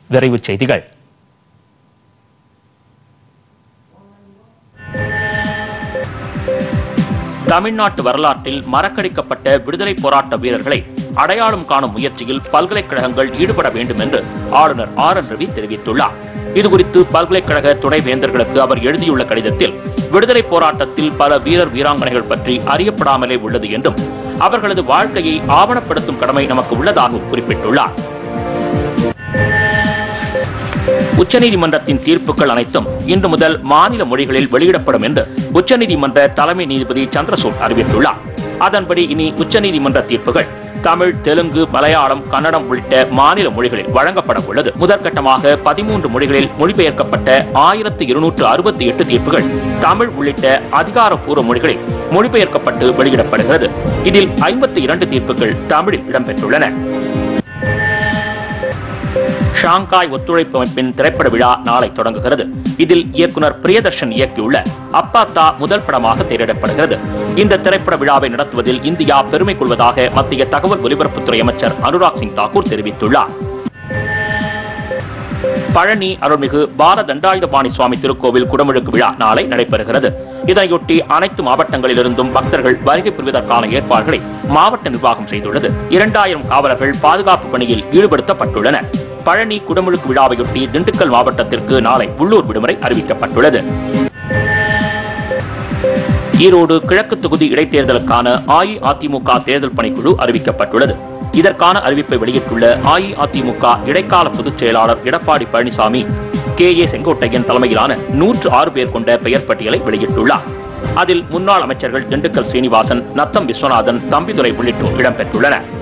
விரைவுச் செய்திகள் தமிழ்நாட்டு வரலாற்றில் மறக்கடிக்கப்பட்ட விடுதலை போராட்ட வீரர்களை அடையாளம் காணும் முயற்சியில் பல்கலைக்கழகங்கள் ஈடுபட வேண்டும் என்று ஆளுநர் ஆர் என் ரவி தெரிவித்துள்ளார் இதுகுறித்து பல்கலைக்கழக துணைவேந்தர்களுக்கு அவர் எழுதியுள்ள கடிதத்தில் விடுதலை போராட்டத்தில் பல வீரர் வீராங்கனைகள் பற்றி அறியப்படாமலே உள்ளது என்றும் அவர்களது வாழ்க்கையை ஆவணப்படுத்தும் கடமை நமக்கு உள்ளதாகவும் குறிப்பிட்டுள்ளார் உச்சநீதிமன்றத்தின் தீர்ப்புகள் அனைத்தும் இன்று முதல் மாநில மொழிகளில் வெளியிடப்படும் என்று உச்சநீதிமன்ற தலைமை நீதிபதி சந்திரசூட் அறிவித்துள்ளார் அதன்படி இனி உச்சநீதிமன்ற தீர்ப்புகள் தமிழ் தெலுங்கு மலையாளம் கன்னடம் உள்ளிட்ட மாநில மொழிகளில் வழங்கப்பட உள்ளது முதற்கட்டமாக பதிமூன்று மொழிகளில் மொழிபெயர்க்கப்பட்ட ஆயிரத்து இருநூற்று அறுபத்தி எட்டு தீர்ப்புகள் தமிழ் உள்ளிட்ட அதிகாரப்பூர்வ மொழிகளில் மொழிபெயர்க்கப்பட்டு வெளியிடப்படுகிறது இதில் ஐம்பத்தி இரண்டு தீர்ப்புகள் தமிழில் இடம்பெற்றுள்ளன ஷாங்காய் ஒத்துழைப்பு அமைப்பின் திரைப்பட விழா நாளை தொடங்குகிறது இதில் இயக்குனர் பிரியதர்ஷன் இயக்கியுள்ள அப்பாத்தா முதல் படமாக திரையிடப்படுகிறது இந்த திரைப்பட விழாவை நடத்துவதில் இந்தியா பெருமை கொள்வதாக மத்திய தகவல் ஒலிபரப்புத்துறை அமைச்சர் அனுராக் சிங் தாக்கூர் தெரிவித்துள்ளார் பழனி அருள்மிகு பால தண்டாயுதபாணி சுவாமி திருக்கோவில் குடமுழுக்கு விழா நாளை நடைபெறுகிறது இதனையொட்டி அனைத்து மாவட்டங்களிலிருந்தும் பக்தர்கள் வருகை புரிவதற்கான ஏற்பாடுகளை மாவட்ட நிர்வாகம் செய்துள்ளது இரண்டாயிரம் காவலர்கள் பாதுகாப்பு பணியில் ஈடுபடுத்தப்பட்டுள்ளனர் பழனி குடமுழுக்கு விழாவையொட்டி திண்டுக்கல் மாவட்டத்திற்கு நாளை உள்ளூர் விடுமுறை அறிவிக்கப்பட்டுள்ளது ஈரோடு கிழக்கு தொகுதி இடைத்தேர்தலுக்கான அஇஅதிமுக தேர்தல் பணிக்குழு அறிவிக்கப்பட்டுள்ளது இதற்கான அறிவிப்பை வெளியிட்டுள்ள அஇஅதிமுக இடைக்கால பொதுச் செயலாளர் எடப்பாடி பழனிசாமி கே ஏ செங்கோட்டையன் தலைமையிலான நூற்று ஆறு பேர் கொண்ட பெயர் பட்டியலை வெளியிட்டுள்ளார் அதில் முன்னாள் அமைச்சர்கள் திண்டுக்கல் சீனிவாசன் நத்தம் விஸ்வநாதன் தம்பிதுரை உள்ளிட்டோர் இடம்பெற்றுள்ளனர்